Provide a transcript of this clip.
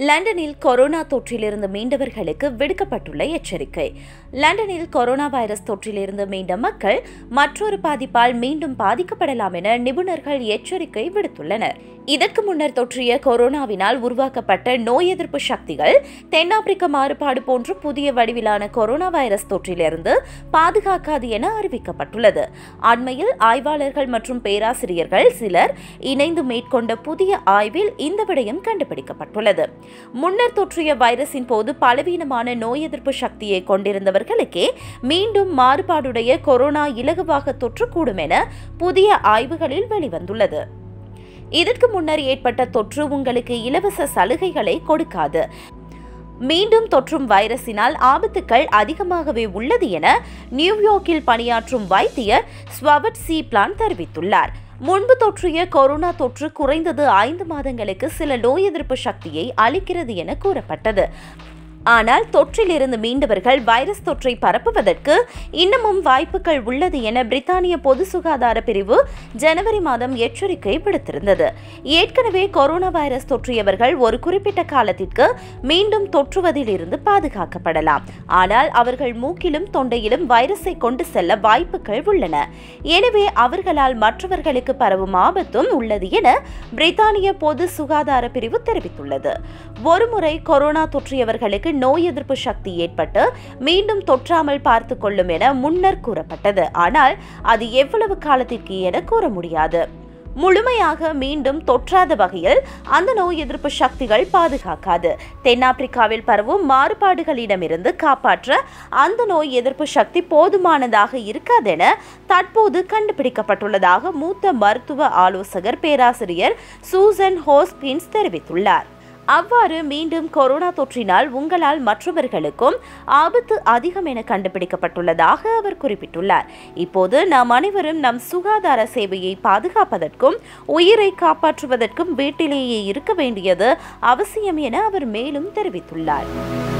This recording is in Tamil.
லண்டனில் கொரோனா தொற்றிலிருந்து மீண்டவர்களுக்கு விடுக்கப்பட்டுள்ள எச்சரிக்கை லண்டனில் கொரோனா வைரஸ் தொற்றிலிருந்து மீண்ட மக்கள் மற்றொரு பாதிப்பால் மீண்டும் பாதிக்கப்படலாம் என நிபுணர்கள் எச்சரிக்கை விடுத்துள்ளனர் இதற்கு முன்னர் தொற்றிய கொரோனாவினால் உருவாக்கப்பட்ட நோய் எதிர்ப்பு சக்திகள் தென்னாப்பிரிக்க மாறுபாடு போன்ற புதிய வடிவிலான கொரோனா வைரஸ் தொற்றிலிருந்து பாதுகாக்காது என அறிவிக்கப்பட்டுள்ளது அண்மையில் ஆய்வாளர்கள் மற்றும் பேராசிரியர்கள் சிலர் இணைந்து மேற்கொண்ட புதிய ஆய்வில் இந்த விடயம் கண்டுபிடிக்கப்பட்டுள்ளது முன்னர் தொற்றிய வைரஸின் போது பலவீனமான நோய் எதிர்ப்பு சக்தியை கொண்டிருந்தவர்களுக்கே மீண்டும் மாறுபாடுடைய கொரோனா இலகுவாக தொற்றக்கூடும் என புதிய ஆய்வுகளில் வெளிவந்துள்ளது இதற்கு முன்னர் ஏற்பட்ட தொற்று உங்களுக்கு இலவச சலுகைகளை கொடுக்காது மீண்டும் தொற்றும் வைரஸினால் ஆபத்துக்கள் அதிகமாகவே உள்ளது என நியூயார்க்கில் பணியாற்றும் வைத்தியர் ஸ்வபட் சி பிளான் தெரிவித்துள்ளார் முன்பு தொற்றிய கொரோனா தொற்று குறைந்தது ஐந்து மாதங்களுக்கு சில நோய் எதிர்ப்பு சக்தியை அளிக்கிறது என கூறப்பட்டது ஆனால் தொற்றிலிருந்து மீண்டவர்கள் வைரஸ் தொற்றை பரப்புவதற்கு இன்னமும் வாய்ப்புகள் உள்ளது என பிரித்தானிய பொது சுகாதார பிரிவு ஜனவரி மாதம் எச்சரிக்கை விடுத்திருந்தது ஏற்கனவே கொரோனா வைரஸ் தொற்றியவர்கள் ஒரு குறிப்பிட்ட காலத்திற்கு மீண்டும் தொற்றுவதில் இருந்து பாதுகாக்கப்படலாம் ஆனால் அவர்கள் மூக்கிலும் தொண்டையிலும் வைரஸை கொண்டு செல்ல வாய்ப்புகள் உள்ளன எனவே அவர்களால் மற்றவர்களுக்கு பரவும் ஆபத்தும் உள்ளது என பிரித்தானிய பொது சுகாதார பிரிவு தெரிவித்துள்ளது ஒருமுறை கொரோனா தொற்றியவர்களுக்கு நோய் எதிர்ப்பு சக்தி ஏற்பட்டு மீண்டும் தொற்றாமல் பார்த்து கொள்ளும் என முன்னர் கூறப்பட்டது ஆனால் அது எவ்வளவு காலத்திற்கு என கூற முடியாது முழுமையாக மீண்டும் தொற்றாத வகையில் அந்த நோய் எதிர்ப்பு சக்திகள் பாதுகாக்காது தென்னாப்பிரிக்காவில் பரவும் மாறுபாடுகளிடமிருந்து காப்பாற்ற அந்த நோய் எதிர்ப்பு சக்தி போதுமானதாக இருக்காதென தற்போது கண்டுபிடிக்கப்பட்டுள்ளதாக மூத்த மருத்துவ ஆலோசகர் பேராசிரியர் சூசன் ஹோஸ்பின்ஸ் தெரிவித்துள்ளார் அவ்வாறு மீண்டும் கொரோனா தொற்றினால் உங்களால் மற்றவர்களுக்கும் ஆபத்து அதிகம் என கண்டுபிடிக்கப்பட்டுள்ளதாக அவர் குறிப்பிட்டுள்ளார் இப்போது நாம் அனைவரும் நம் சுகாதார சேவையை பாதுகாப்பதற்கும் உயிரை காப்பாற்றுவதற்கும் வீட்டிலேயே இருக்க வேண்டியது அவசியம் என அவர் மேலும் தெரிவித்துள்ளார்